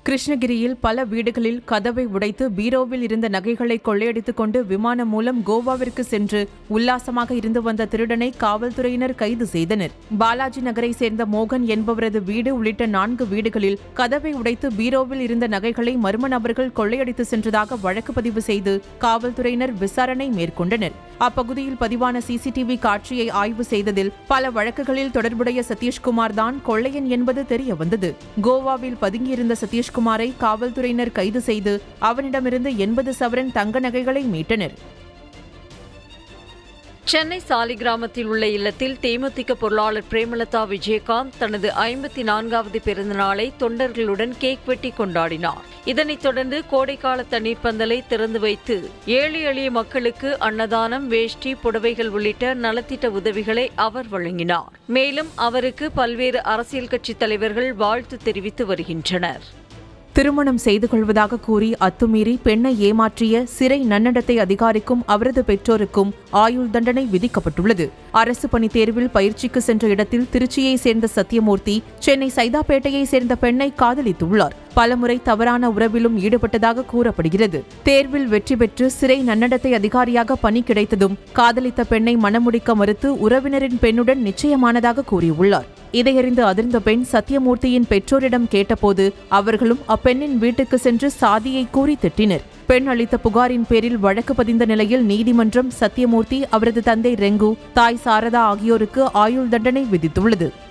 கிருஷ்ணகிரியில் பல வீடுகளில் கதவை உடைத்து பீரோவில் இருந்த நகைகளை கொள்ளையடித்துக் கொண்டு விமானம் மூலம் கோவாவிற்கு சென்று உல்லாசமாக இருந்து வந்த திருடனை காவல்துறையினர் கைது செய்தனர் பாலாஜி நகரை சேர்ந்த மோகன் என்பவரது வீடு உள்ளிட்ட நான்கு வீடுகளில் கதவை உடைத்து பீரோவில் இருந்த நகைகளை மர்ம நபர்கள் கொள்ளையடித்து சென்றதாக வழக்கு பதிவு செய்து காவல்துறையினர் விசாரணை மேற்கொண்டனர் அப்பகுதியில் பதிவான சிசிடிவி காட்சியை ஆய்வு செய்ததில் பல வழக்குகளில் தொடர்புடைய சதீஷ்குமார் தான் கொள்ளையன் என்பது தெரிய வந்தது கோவாவில் பதுங்கியிருந்த சதீஷ்குமாரை காவல்துறையினர் கைது செய்து அவனிடமிருந்து எண்பது சவரன் தங்க நகைகளை மீட்டனர் சென்னை சாலிகிராமத்தில் உள்ள இல்லத்தில் தேமுதிக பொருளாளர் பிரேமலதா விஜயகாந்த் தனது ஐம்பத்தி நான்காவது பிறந்த நாளை தொண்டர்களுடன் கேக் வெட்டி கொண்டாடினார் இதனைத் தொடர்ந்து கோடைக்கால தண்ணீர் பந்தலை திறந்து வைத்து ஏழை எளிய மக்களுக்கு அன்னதானம் வேஷ்டி புடவைகள் உள்ளிட்ட நலத்திட்ட உதவிகளை அவர் வழங்கினார் மேலும் அவருக்கு பல்வேறு அரசியல் கட்சித் தலைவர்கள் வாழ்த்து தெரிவித்து வருகின்றனர் திருமணம் செய்து கொள்வதாக கூறி அத்துமீறி பெண்ணை ஏமாற்றிய சிறை நன்னடத்தை அதிகாரிக்கும் அவரது பெற்றோருக்கும் ஆயுள் தண்டனை விதிக்கப்பட்டுள்ளது அரசு பணி தேர்வில் பயிற்சிக்கு சென்ற இடத்தில் திருச்சியை சேர்ந்த சத்யமூர்த்தி சென்னை சைதாப்பேட்டையை சேர்ந்த பெண்ணை காதலித்துள்ளார் பலமுறை தவறான உறவிலும் ஈடுபட்டதாக கூறப்படுகிறது தேர்வில் வெற்றி பெற்று சிறை நன்னடத்தை அதிகாரியாக பணி கிடைத்ததும் காதலித்த பெண்ணை மணமுடிக்க மறுத்து உறவினரின் பெண்ணுடன் நிச்சயமானதாக கூறியுள்ளார் இதையறிந்து அதிர்ந்த பெண் சத்யமூர்த்தியின் பெற்றோரிடம் கேட்டபோது அவர்களும் அப்பெண்ணின் வீட்டுக்கு சென்று சாதியை கூறி திட்டினர் பெண் அளித்த புகாரின் பேரில் வழக்கு பதிந்த நிலையில் நீதிமன்றம் சத்யமூர்த்தி அவரது தந்தை ரெங்கு தாய் சாரதா ஆகியோருக்கு ஆயுள் தண்டனை விதித்துள்ளது